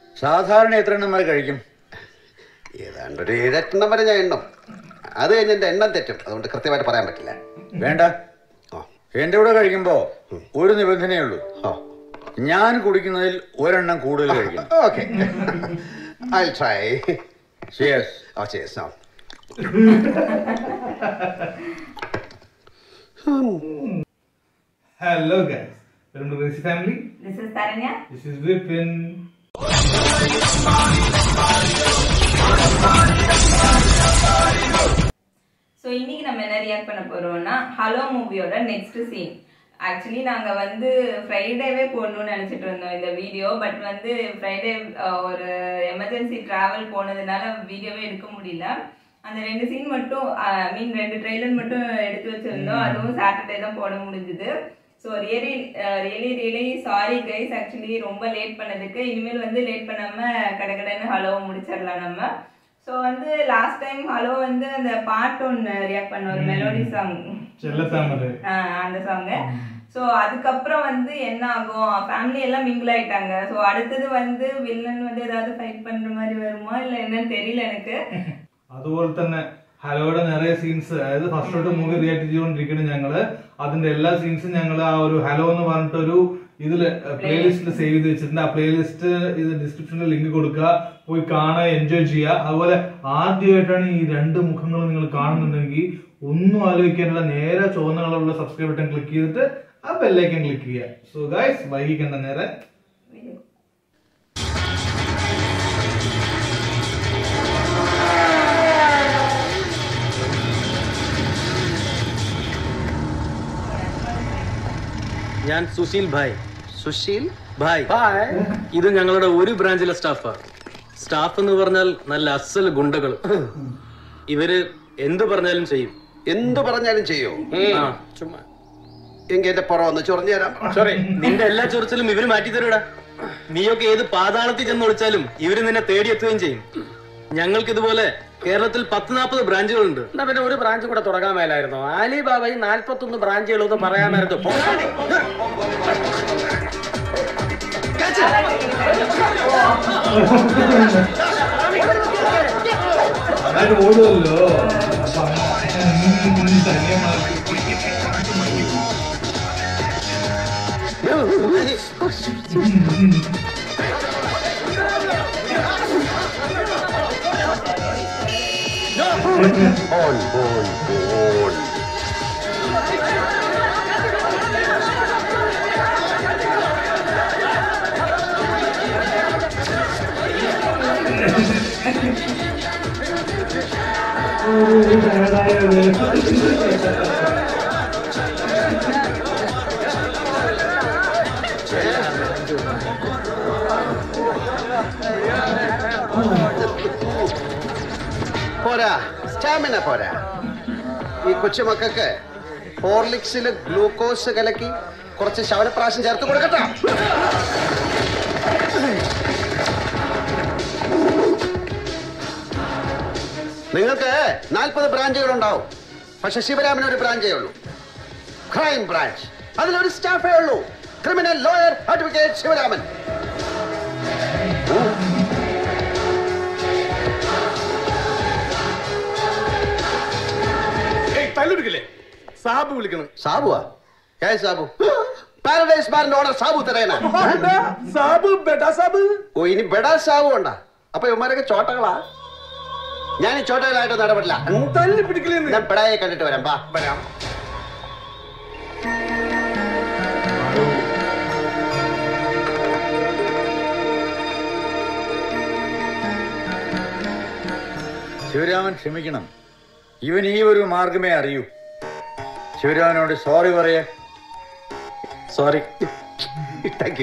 സാധാരണ എത്ര എണ്ണം വരെ കഴിക്കും ഏതാണ്ട് ഒരു ഏഴെട്ടെണ്ണം വരെ ഞാൻ എണ്ണും അത് കഴിഞ്ഞ് എൻ്റെ എണ്ണം തെറ്റും അതുകൊണ്ട് കൃത്യമായിട്ട് പറയാൻ പറ്റില്ല വേണ്ട എന്റെ കൂടെ കഴിക്കുമ്പോ ഒരു നിബന്ധനയേ ഉള്ളൂ ഞാൻ കുടിക്കുന്നതിൽ ഒരെണ്ണം കൂടുതൽ കഴിക്കണം okay I try Cheers. Oh, cheers. No. Hello guys, welcome to Gracie family. This is Taranya. This is Vipin. So இன்னைக்கு நம்ம என்ன ரியாக்ட் பண்ண போறோம்னா ஹலோ மூவியோட நெக்ஸ்ட் சீன் ஆக்சுவலி நாங்க வந்து ஃப்ரைடேவே போடணும்னு நினைச்சிட்டு இருந்தோம் இந்த வீடியோ பட் வந்து ஃப்ரைடே ஒரு எமர்ஜென்சி டிராவல் போனதுனால வீடியோவே எடுக்க முடியல அந்த ரெண்டு சீன் மட்டும் மீன் ரெண்டு ட்ரெய்லர் மட்டும் எடுத்து வச்சிருந்தோம் அதுவும் சாட்டர்டே தான் போட முடிஞ்சுது so really really really sorry guys actually ரொம்ப லேட் பண்ணதுக்கு இனிமேல் வந்து லேட் பண்ணாம கடகடன்னு ஹலோ முடிச்சிடலாம் நம்ம ஸோ வந்து லாஸ்ட் டைம் ஹலோ வந்து அந்த பாட்டு ஒன்று ரியாக்ட் பண்ண ஒரு மெலோடி சாங் செல்லத்தாமரை அந்த சாங் ஸோ அதுக்கப்புறம் வந்து என்ன ஆகும் ஃபேமிலி எல்லாம் மிங்கிள் ஆயிட்டாங்க ஸோ அடுத்தது வந்து வில்லன் வந்து ஏதாவது ஃபைட் பண்ற மாதிரி வருமா இல்லை என்னன்னு தெரியல எனக்கு അതുപോലെ തന്നെ ഹലോയുടെ നിറയെ സീൻസ് അതായത് ഫസ്റ്റ് തൊട്ട് മൂവി റിയാക്ട് ചെയ്തുകൊണ്ടിരിക്കുന്ന ഞങ്ങള് അതിന്റെ എല്ലാ സീൻസും ഞങ്ങൾ ആ ഒരു ഹലോ എന്ന് പറഞ്ഞിട്ട് ഒരു ഇതില് പ്ലേലിസ്റ്റിൽ സേവ് ചെയ്ത് വെച്ചിട്ടുണ്ട് ആ പ്ലേലിസ്റ്റ് ഇത് ഡിസ്ക്രിപ്ഷനിൽ ലിങ്ക് കൊടുക്കുക പോയി കാണുക എൻജോയ് ചെയ്യുക അതുപോലെ ആദ്യമായിട്ടാണ് ഈ രണ്ട് മുഖങ്ങൾ നിങ്ങൾ കാണുന്നുണ്ടെങ്കിൽ ഒന്നും ആലോചിക്കാനുള്ള നേരെ ചുവന്ന കളറുള്ള സബ്സ്ക്രൈബ് ബട്ടൺ ക്ലിക്ക് ചെയ്തിട്ട് ആ ബെല്ലൈക്കൻ ക്ലിക്ക് ചെയ്യുക സോ ഗൈസ് വൈകിക്കണ്ട നേരെ ഞാൻ സുശീൽ ഭായ് സുശീൽ ഭായ് ഇത് ഞങ്ങളുടെ ഒരു ബ്രാഞ്ചിലെ സ്റ്റാഫാ സ്റ്റാഫ് എന്ന് പറഞ്ഞാൽ നല്ല അസൽ ഗുണ്ടകൾ ഇവര് എന്ത് പറഞ്ഞാലും ചെയ്യും എന്തു പറഞ്ഞാലും ചെയ്യോ ആ, ചുമ്മാ എങ്കിൽ എന്റെ പുറം ഒന്ന് ചൊറിഞ്ഞു തരാം സോറി നിന്റെ എല്ലാ ചൊറിച്ചിലും ഇവര് മാറ്റി തരൂടാ നീയൊക്കെ ഏത് പാതാളത്തിൽ ചെന്ന് വിളിച്ചാലും ഇവര് നിന്നെ തേടിയെത്തുകയും ചെയ്യും ഞങ്ങൾക്ക് ഇതുപോലെ കേരളത്തിൽ പത്ത് നാൽപ്പത് ബ്രാഞ്ചുകളുണ്ട് എന്നാ പിന്നെ ഒരു ബ്രാഞ്ച് കൂടെ തുടങ്ങാൻ മേലായിരുന്നു അലിബാബയിൽ നാൽപ്പത്തൊന്ന് ബ്രാഞ്ചുകളൊന്ന് പറയാമായിരുന്നു പോ. നന്നായിട്ട് ഓടുമല്ലോ അപ്പൊ അങ്ങനെ തനിയെ മാറി. ഓൺ ഓൺ ഓൺ പോരാ സ്റ്റാമിന പോരാ ഈ കൊച്ചുമക്കൾക്ക് ഹോർലിക്സിൽ ഗ്ലൂക്കോസ് കലക്കി കുറച്ച് ശവനപ്രാശം ചേർത്ത് കൊടുക്കട്ടോ നിങ്ങൾക്ക് നാൽപ്പത് ബ്രാഞ്ചുകൾ ഉണ്ടാവും പക്ഷെ ശിവരാമന് ഒരു ബ്രാഞ്ചേ ഉള്ളൂ ക്രൈം ബ്രാഞ്ച് അതിലൊരു സ്റ്റാഫേ ഉള്ളൂ ക്രിമിനൽ ലോയർ അഡ്വക്കേറ്റ് ശിവരാമൻ തല്ലെടുക്കില്ലേ സാബ് വിളിക്കണം സാബുവാ ഏ സാബു പാരഡൈസ് ബാറിന്റെ ഓർഡർ സാബു തരേന സാബ് ബെട്ടാ സാബ് ഓ ഇനി ബെടാ സാബു ഉണ്ടാ അപ്പൊ ഇവന്മാരൊക്കെ ചോട്ടകളാ ഞാൻ ഈ ചോട്ടകളായിട്ട് നടപടില്ല തല്ലി പിടിക്കലെന്ന് ഞാൻ ബെടായെ കണ്ടിട്ട് വരാം ബാ വരാം ശിവരാമൻ ക്ഷമിക്കണം ഇവൻ ഈ ഒരു മാർഗമേ അറിയൂ ശിവരാമനോട് സോറി പറയേ സോറി താങ്ക് യു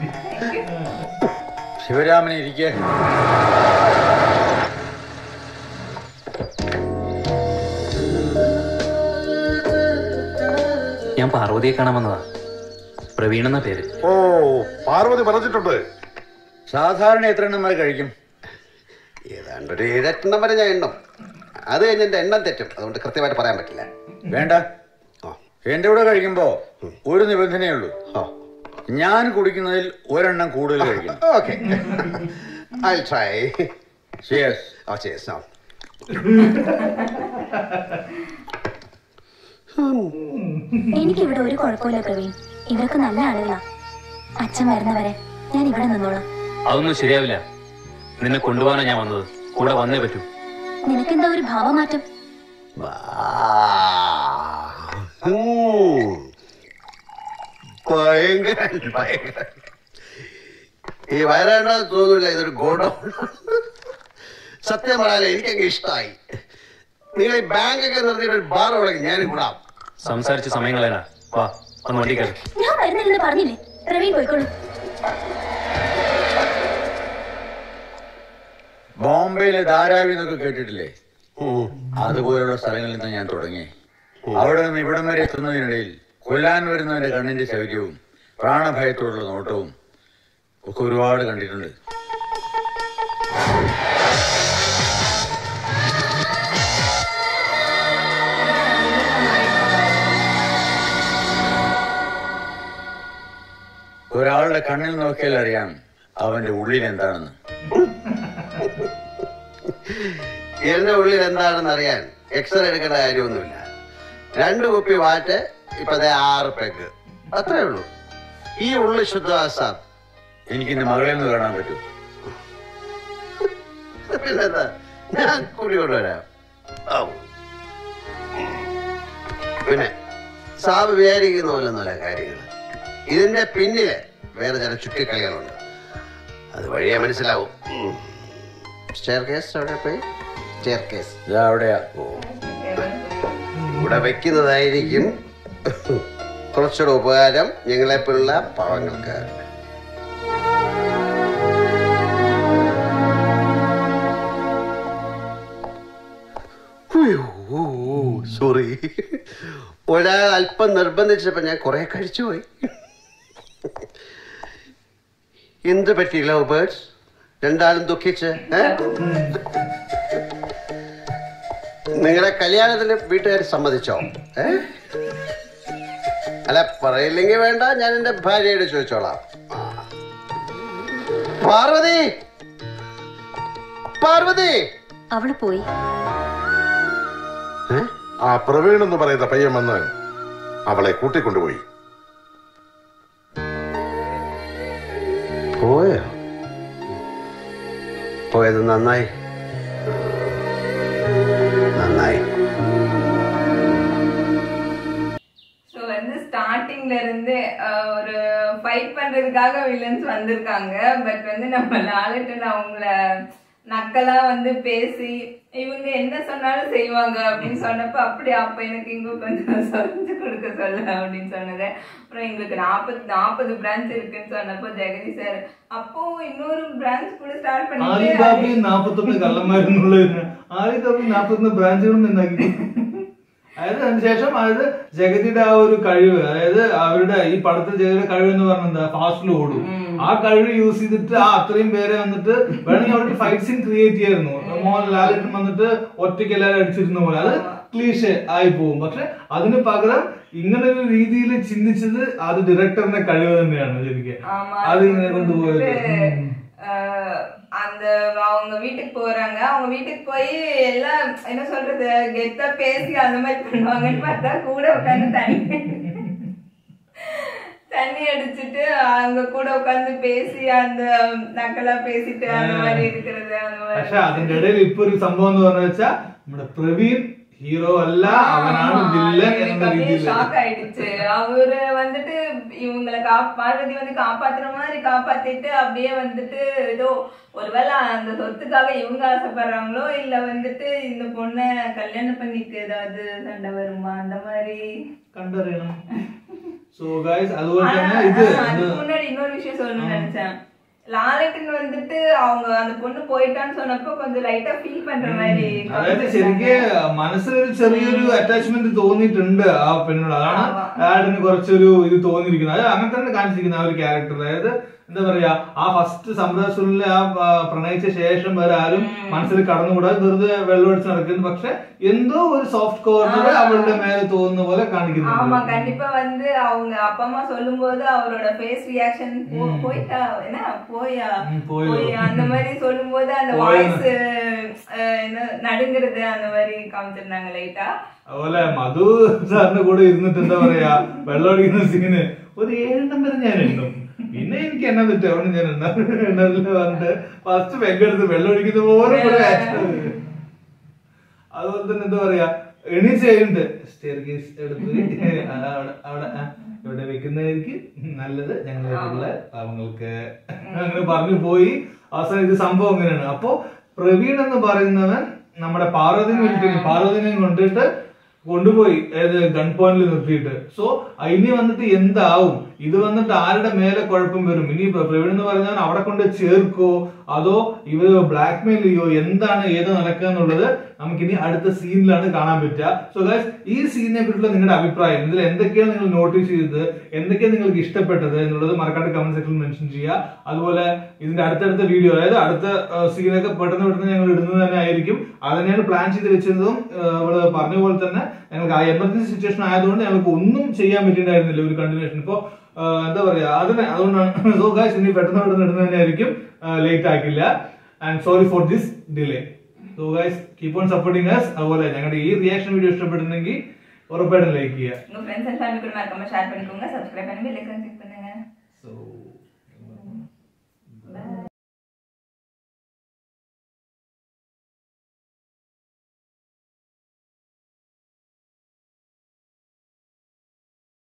ശിവരാമനെ ഇരിക്കേ ഞാൻ പാർവതിയെ കാണാൻ വന്നതാ പ്രവീൺ എന്ന പേര് ഓ പാർവതി പറഞ്ഞിട്ടുണ്ട് സാധാരണ എത്ര എണ്ണം വരെ കഴിക്കും ഏതാണ്ട് ഒരു ഏഴെട്ടെണ്ണം വരെ ഞാൻ എണ്ണും അത് കഴിഞ്ഞ് എന്റെ എണ്ണം തെറ്റും അതുകൊണ്ട് കൃത്യമായിട്ട് പറയാൻ പറ്റില്ല വേണ്ട എന്റെ കൂടെ കഴിക്കുമ്പോ ഒരു നിബന്ധനയേ ഉള്ളൂ ഞാൻ കുടിക്കുന്നതിൽ ഒരെണ്ണം കൂടുതൽ കഴിക്കണം okay I try Cheers. Oh ചേസ് നോ എനിക്കിവിടെ ഒരു കുഴപ്പമില്ല പ്രവീൺ ഇവരൊക്കെ നല്ല ആളുകളാ അച്ഛൻ വരുന്നവരെ ഞാൻ ഇവിടെ നിന്നോളാം അതൊന്നും ശരിയാവില്ല നിന്നെ കൊണ്ടുപോകാനാ ഞാൻ വന്നത് കൂടെ വന്നേ പറ്റൂ നിനക്കെന്താ ഒരു ഭാവമാറ്റം ഭയങ്കര ഭയങ്കര ഈ വയനാട് തോന്നില്ല ഇതൊരു ഗോഡൗൺ സത്യം പറയാൻ എനിക്കങ്ങ് ഇഷ്ടമായി നിങ്ങൾ ഈ ബാങ്കൊക്കെ നിർത്തിയിട്ട് ഒരു ബാർ വിളക്കി ഞാനും കൂടാം സംസാരിച്ച സമയം കളയണ വാ ഒന്ന് വണ്ടി കയറി ഞാൻ വരുന്നില്ലെന്ന് പറഞ്ഞില്ലേ പ്രവീൺ പോയിക്കോളൂ ബോംബെയിലെ ധാരാവി എന്നൊക്കെ കേട്ടിട്ടില്ലേ അതുപോലുള്ള സ്ഥലങ്ങളിൽ നിന്ന് ഞാൻ തുടങ്ങി അവിടെ നിന്ന് ഇവിടം വരെ എത്തുന്നതിനിടയിൽ കൊല്ലാൻ വരുന്നവന്റെ കണ്ണിന്റെ ശൗര്യവും പ്രാണഭയത്തോടുള്ള നോട്ടവും ഒക്കെ ഒരുപാട് കണ്ടിട്ടുണ്ട് ഒരാളുടെ കണ്ണിൽ നോക്കിയാൽ അറിയാം അവന്റെ ഉള്ളിൽ എന്താണെന്ന് എന്റെ ഉള്ളിൽ എന്താണെന്ന് അറിയാൻ എക്സ്റേ എടുക്കേണ്ട കാര്യമൊന്നുമില്ല രണ്ട് കുപ്പി വാറ്റ് ഇപ്പൊ ദേ ആറ് പെഗ് അത്രേ ഉള്ളൂ ഈ ഉള്ളു ശുദ്ധവാസം എനിക്ക് എന്റെ മകളെ ഒന്ന് കാണാൻ പറ്റൂ പിന്നെന്താ ഞാൻ കൂടി കൊണ്ടുവരാം ഔ. പിന്നെ സാബ് വിചാരിക്കുന്ന പോലൊന്നുമല്ല കാര്യങ്ങൾ ഇതിന്റെ പിന്നില് വേറെ ചില ചുറ്റിക്കളികളുണ്ട് അത് വഴിയെ മനസ്സിലാവും സ്റ്റെയർ കേസ് അവിടെ പോയി സ്റ്റെയർ കേസ് ഇതാ അവിടെയാ ഇവിടെ വെക്കുന്നതായിരിക്കും കുറച്ചുകൂടെ ഉപകാരം ഞങ്ങളെപ്പോലുള്ള പാവങ്ങൾക്ക് സോറി ഒരാൾ അല്പം നിർബന്ധിച്ചപ്പോ ഞാൻ കുറെ കഴിച്ചുപോയി എന്ത് പറ്റി ലവ് ബേർഡ്സ് രണ്ടാളും ദുഃഖിച്ച് ഏ? നിങ്ങളുടെ കല്യാണത്തിന് വീട്ടുകാർ സമ്മതിച്ചോ ഏ അല്ല പറയില്ലെങ്കിൽ വേണ്ട ഞാൻ എന്റെ ഭാര്യയോട് ചോദിച്ചോളാം ആ. പാർവതി പാർവതി അവള് പോയി ഏ? ആ പ്രവീൺ എന്ന് പറയുന്ന പയ്യൻ വന്ന് അവളെ കൂട്ടിക്കൊണ്ടുപോയി പോയോ പോയത് നന്നായി നന്നായി ஸோ வந்து ஸ்டார்டிங்ல இருந்து அஹ், ஒரு ஃபைட் பண்றதுக்காக வில்லன்ஸ் வந்திருக்காங்க பட் வந்து நம்ம லாலட்டன் அவங்கள நக்கலா வந்து பேசி இவங்க என்ன சொன்னாலும் செய்வாங்க அப்படின்னு சொன்னப்ப அப்படி அப்ப எனக்கு இங்க கொஞ்சம் சொரிஞ்சு கொடுக்க சொல்ல அப்படின்னு சொன்னது அப்புறம் எங்களுக்கு நாற்பது நாற்பது பிரான்ச் இருக்குன்னு சொன்னப்போ ஜெகதி சார் அப்போ இன்னொரு பிரான்ச் கூட ஸ்டார்ட் பண்ணிட்டு ആലിബാബയും നാപ്പത്തൊന്ന് കള്ളന്മാരെന്നുള്ളതിന് ആലിബാബയും നാപ്പത്തൊന്ന് ബ്രാഞ്ചുകളും ഉണ്ടാക്കി അതായത് അതിനുശേഷം അതായത് ജഗതിയുടെ ആ ഒരു കഴിവ് അതായത് അവരുടെ ഈ പടത്തിൽ ജഗതിയുടെ കഴിവ് എന്ന് പറഞ്ഞാൽ എന്താ ഫാസ്റ്റിൽ ഓടും ആ കഴിവ് യൂസ് ചെയ്തിട്ട് ആ അത്രയും പേരെ വന്നിട്ട് വേണമെങ്കിൽ അവർക്ക് ഫൈറ്റ് സീൻ ക്രിയേറ്റ് ചെയ്യായിരുന്നു മോഹൻ ലാലേട്ടൻ വന്നിട്ട് ഒറ്റയ്ക്ക് എല്ലാവരും അടിച്ചിരുന്ന പോലെ അത് ക്ലീഷ് ആയി പോകും പക്ഷെ അതിന് പകരം ഇങ്ങനെ ഒരു രീതിയിൽ ചിന്തിച്ചത് അത് ഡയറക്ടറിന്റെ കഴിവ് തന്നെയാണ് ശരിക്കും ஆமா അത് ഇങ്ങനെ കൊണ്ടുപോയത് ഉം. அஹ் அந்த அவங்க வீட்டுக்கு போறாங்க அவங்க வீட்டுக்கு போய் எல்லாம் என்ன சொல்றது கெத்தா பேசி அந்த மாதிரி பண்ணுவாங்கன்னு பார்த்தா கூட உட்காந்து தண்ணி தண்ணி அடிச்சிட்டு அங்க கூட உட்காந்து பேசி அந்த நக்கலா பேசிட்டு அந்த மாதிரி இருக்கிறது அந்த പക്ഷെ மாதிரி അതിന്റെ ഇടയിൽ ഇപ്പൊ ഒരു സംഭവം എന്ന് പറഞ്ഞു വെച്ചാൽ നമ്മുടെ പ്രവീൺ ഹീറോ അല്ല അവനാണ് വില്ലൻ എന്ന രീതിയിൽ ஷாக் ஆயிடுச்சு அவரு வந்துட்டு இவங்களை கா பார்வதி வந்து காப்பாத்துற மாதிரி காப்பாத்திட்டு அப்படியே வந்துட்டு ஏதோ ஒருவேளை அந்த சொத்துக்காக இவங்க ஆசைப்படுறாங்களோ இல்ல வந்துட்டு இந்த பொண்ணை கல்யாணம் பண்ணிட்டு ஏதாவது சண்டை வருமா அந்த மாதிரி കണ്ടറിയണം സോ ഗൈസ് അതുപോലെ ஆனா, തന്നെ ഇത് ஆ, அதுக்கு முன்னாடி இன்னொரு விஷயம் சொல்லணும்னு நினைச்சேன் லாலட்டன் வந்துட்டு அவங்க அந்த பொண்ணு போயிட்டான்னு சொன்னப்போ கொஞ்சம் லைட்டா ஃபீல் பண்ற மாதிரி അതായത് ശരിക്ക് മനസ്സിലൊരു ചെറിയൊരു അറ്റാച്ച്മെന്റ് തോന്നിയിട്ടുണ്ട് ആ പെണ്ണിനോട് അതാണ് ആവാം. ആഡിന് കുറച്ചൊരു ഇത് തോന്നിയിരിക്കുന്നത് അത് അങ്ങനെ തന്നെ കാണിച്ചിരിക്കുന്ന ആ ഒരു ക്യാരക്ടർ അതായത് എന്താ പറയാ ആ ഫസ്റ്റ് സമ്പ്രദായത്തിലെ ആ ആ, പ്രണയിച്ച ശേഷം വേറെ ആരും മനസ്സിൽ കടന്നുകൂടാതെ വെറുതെ വെള്ളമടിച്ച് നടക്കുന്നു പക്ഷെ എന്തോ ഒരു സോഫ്റ്റ് കോർണർ അവളുടെ മേലെ തോന്നുന്ന പോലെ ஆமா കാണിക്കുന്നുണ്ട് கண்டிப்பா வந்து அவங்க அப்பா அம்மா சொல்லும் போது அவரோட ஃபேஸ் ரியாக்ஷன் போயிட்டா என்ன போயா ம், போயா. போயா அந்த மாதிரி சொல்லும் போது அந்த போயா. வாய்ஸ் என்ன நடுங்கிறது அந்த மாதிரி காமிச்சிருந்தாங்க லைட்டா അതുപോലെ മധു സാറിന്റെ കൂടെ ഇരുന്നിട്ട് എന്താ പറയാ വെള്ളമടിക്കുന്ന സീന് ഒരു ഏഴെണ്ണം വരെ ഞാൻ എണ്ണും പിന്നെ എനിക്ക് എണ്ണ തെറ്റും അവിടെ ഞാൻ എണ്ണ പറഞ്ഞിട്ട് ഫസ്റ്റ് വെങ്കെടുത്ത് വെള്ളമടിക്കുന്ന പോലെ കൂടെ action. അതുപോലെ തന്നെ എന്താ പറയാ എണീച്ച് കഴിഞ്ഞിട്ട് സ്റ്റെയർ കേസ് എടുത്ത് ആ, അവിടെ അവിടെ ആ, ഇവിടെ വെക്കുന്നതായിരിക്കും നല്ലത് ഞങ്ങളായിട്ടുള്ള പാവങ്ങൾക്ക് അങ്ങനെ പറഞ്ഞു പോയി അവസാനം ഇത് സംഭവം അങ്ങനെയാണ് അപ്പോ പ്രവീൺ എന്ന് പറയുന്നവൻ നമ്മുടെ പാർവതിനെ വിളിക്കുന്നു പാർവതിനെ കൊണ്ടിട്ട് കൊണ്ടുപോയി ഏത് ഗൺ പോയിന്റിൽ നിർത്തിയിട്ട് സോ ഇനി വന്നിട്ട് എന്താവും ഇത് വന്നിട്ട് ആരുടെ മേലെ കുഴപ്പം വരും ഇനി ഇപ്പൊ പ്രവീൺ എന്ന് പറഞ്ഞാൽ അവിടെ കൊണ്ട് ചേർക്കോ അതോ ഇവര് ബ്ലാക്ക് മെയിൽ ചെയ്യോ എന്താണ് ഏത് നടക്കുക എന്നുള്ളത് നമുക്കിനി അടുത്ത സീനിലാണ് കാണാൻ പറ്റുക സോ ഗൈസ് ഈ സീനിനെ പറ്റിയുള്ള നിങ്ങളുടെ അഭിപ്രായം ഇതിൽ എന്തൊക്കെയാണ് നിങ്ങൾ നോട്ടീസ് ചെയ്തത് എന്തൊക്കെയാണ് നിങ്ങൾക്ക് ഇഷ്ടപ്പെട്ടത് എന്നുള്ളത് മറക്കാണ്ട് കമന്റ് സെക്ഷനിൽ മെൻഷൻ ചെയ്യുക അതുപോലെ ഇതിന്റെ അടുത്തടുത്ത വീഡിയോ അതായത് അടുത്ത സീനൊക്കെ പെട്ടെന്ന് പെട്ടെന്ന് ഞങ്ങൾ ഇടുന്നത് തന്നെ ആയിരിക്കും അത് തന്നെയാണ് പ്ലാൻ ചെയ്ത് വെച്ചിരുന്നതും അവള് പറഞ്ഞ പോലെ തന്നെ ഞങ്ങൾക്ക് ആ എമർജൻസി സിറ്റുവേഷൻ ആയതുകൊണ്ട് ഞങ്ങൾക്ക് ഒന്നും ചെയ്യാൻ പറ്റിയിട്ടുണ്ടായിരുന്നില്ല ഒരു കണ്ടിന്യൂഷൻ ഇപ്പോ ആ, എന്താ പറയാ അതിന് അതുകൊണ്ടാണ് സോ ഗായ്സ് ഇനി പെട്ടെന്ന് പെട്ടെന്ന് ഇടുന്നത് തന്നെ ആയിരിക്കും ലേറ്റ് ആക്കില്ല and sorry for this delay so guys keep on supporting us അതുപോലെ ഞങ്ങളുടെ ഈ റിയാക്ഷൻ വീഡിയോ ഇഷ്ടപ്പെട്ടിട്ടുണ്ടെങ്കിൽ ഉറപ്പായിട്ടും ലൈക്ക് ചെയ്യുക உங்க ஃப்ரெண்ட்ஸ் அண்ட் ஃபேமிலி கூட மறக்காம ஷேர் பண்ணிக்கோங்க சப்ஸ்கிரைப் பண்ணி பெல் ஐக்கன் கிளிக் பண்ணுங்க